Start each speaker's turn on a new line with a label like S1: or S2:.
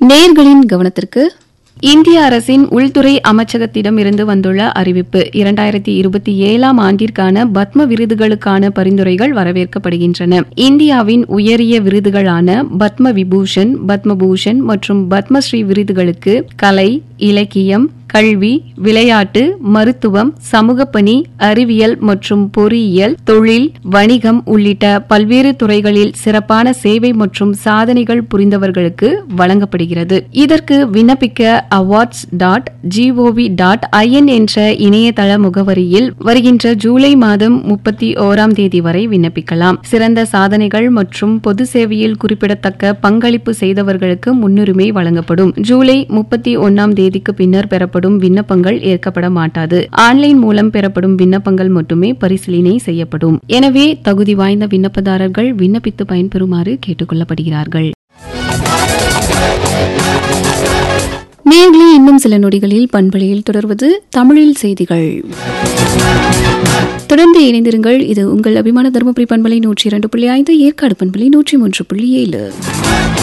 S1: நேர்களின் கவனத்திற்கு இந்திய அரசின் உள்துறை அமைச்சகத்திடம் இருந்து வந்துள்ள அறிவிப்பு இரண்டாயிரத்தி இருபத்தி ஏழாம் ஆண்டிற்கான பத்ம விருதுகளுக்கான பரிந்துரைகள் வரவேற்கப்படுகின்றன இந்தியாவின் உயரிய விருதுகளான பத்ம விபூஷன் பத்மபூஷன் மற்றும் பத்மஸ்ரீ விருதுகளுக்கு கலை இலக்கியம் கல்வி விளையாட்டு மருத்துவம் சமூக பணி அறிவியல் மற்றும் பொறியியல் தொழில் வணிகம் உள்ளிட்ட பல்வேறு துறைகளில் சிறப்பான சேவை மற்றும் சாதனைகள் புரிந்தவர்களுக்கு வழங்கப்படுகிறது இதற்கு விண்ணப்பிக்க awards dot gov dot in என்ற இணையதள முகவரியில் வருகின்ற ஜூலை மாதம் முப்பத்தி ஓராம் தேதி வரை விண்ணப்பிக்கலாம் சிறந்த சாதனைகள் மற்றும் பொது சேவையில் குறிப்பிடத்தக்க பங்களிப்பு செய்தவர்களுக்கு முன்னுரிமை வழங்கப்படும் ஜூலை முப்பத்தி ஒன்னாம் தேதிக்கு பின்னர் பெறப்படும் விண்ணப்பங்கள் ஏற்கப்பட மாட்டாது ஆன்லைன் மூலம் பெறப்படும் விண்ணப்பங்கள் மட்டுமே பரிசீலனை செய்யப்படும் எனவே தகுதி வாய்ந்த விண்ணப்பதாரர்கள் விண்ணப்பித்து பயன்பெறுமாறு கேட்டுக் கொள்ளப்படுகிறார்கள் நேர்களே இன்னும் சில நொடிகளில் பண்பலையில் தொடர்வது தமிழில் செய்திகள் தொடர்ந்து இணைந்திருங்கள் இது உங்கள் அபிமான தருமபுரி பண்பலை நூற்றி இரண்டு புள்ளி ஐந்து ஏற்காடு பண்பலை நூற்றி மூன்று புள்ளி ஏழு